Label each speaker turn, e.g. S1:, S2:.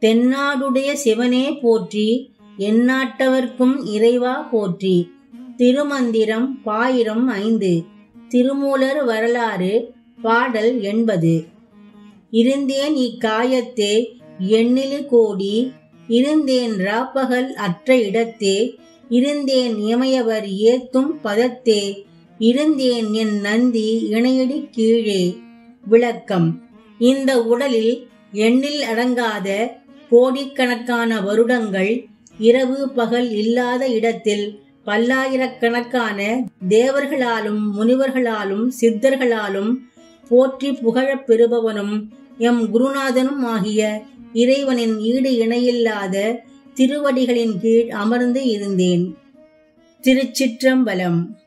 S1: தென்னாடுடைய சிவனே போற்றி எந்நாட்டவர்க்கும் இறைவா போற்றி திருமந்திரம் பாயிரம் ஐந்து திருமூலர் வரலாறு பாடல் எண்பது இருந்தேன் இக்காயத்தே எண்ணிலு கோடி இருந்தேன் ராப்பகல் அற்ற இடத்தே இருந்தேன் இமையவர் ஏத்தும் பதத்தே இருந்தேன் என் நந்தி இணையடி கீழே விளக்கம் இந்த உடலில் எண்ணில் அடங்காத கோடிக்கணக்கான வருடங்கள் இரவு பகல் இல்லாத இடத்தில் பல்லாயிரக்கணக்கான தேவர்களாலும் முனிவர்களாலும் சித்தர்களாலும் போற்றி புகழப் பெறுபவனும் எம் குருநாதனும் ஆகிய இறைவனின் ஈடு இணையில்லாத திருவடிகளின் கீழ் அமர்ந்து இருந்தேன் திருச்சிற்றம்பலம்